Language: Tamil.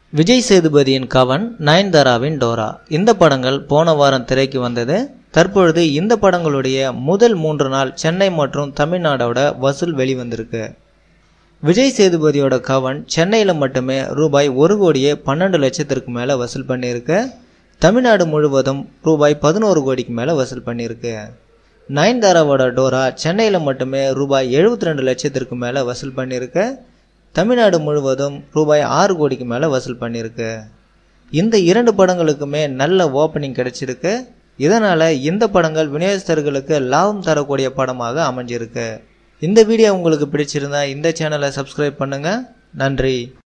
விஜய் சேதுபதியின் கவன் நயன்தாராவின் டோரா இந்த படங்கள் போன வாரம் திரைக்கு வந்தது தற்பொழுது இந்த படங்களுடைய முதல் மூன்று நாள் சென்னை மற்றும் தமிழ்நாடோட வசூல் வெளிவந்திருக்கு விஜய் சேதுபதியோட கவன் சென்னையில் மட்டுமே ரூபாய் ஒரு கோடியே பன்னெண்டு லட்சத்திற்கு மேலே வசூல் பண்ணியிருக்கு தமிழ்நாடு முழுவதும் ரூபாய் பதினோரு கோடிக்கு மேலே வசூல் பண்ணியிருக்கு நயன்தாராவோட டோரா சென்னையில் மட்டுமே ரூபாய் எழுபத்தி ரெண்டு லட்சத்திற்கு மேலே வசூல் பண்ணியிருக்கு தமிழ்நாடு முழுவதும் ரூபாய் ஆறு கோடிக்கு மேலே வசூல் பண்ணியிருக்கு இந்த இரண்டு படங்களுக்குமே நல்ல ஓப்பனிங் கிடைச்சிருக்கு இதனால் இந்த படங்கள் விநியோகஸ்தர்களுக்கு லாபம் தரக்கூடிய படமாக அமைஞ்சிருக்கு இந்த வீடியோ உங்களுக்கு பிடிச்சிருந்தா இந்த சேனலை சப்ஸ்கிரைப் பண்ணுங்கள் நன்றி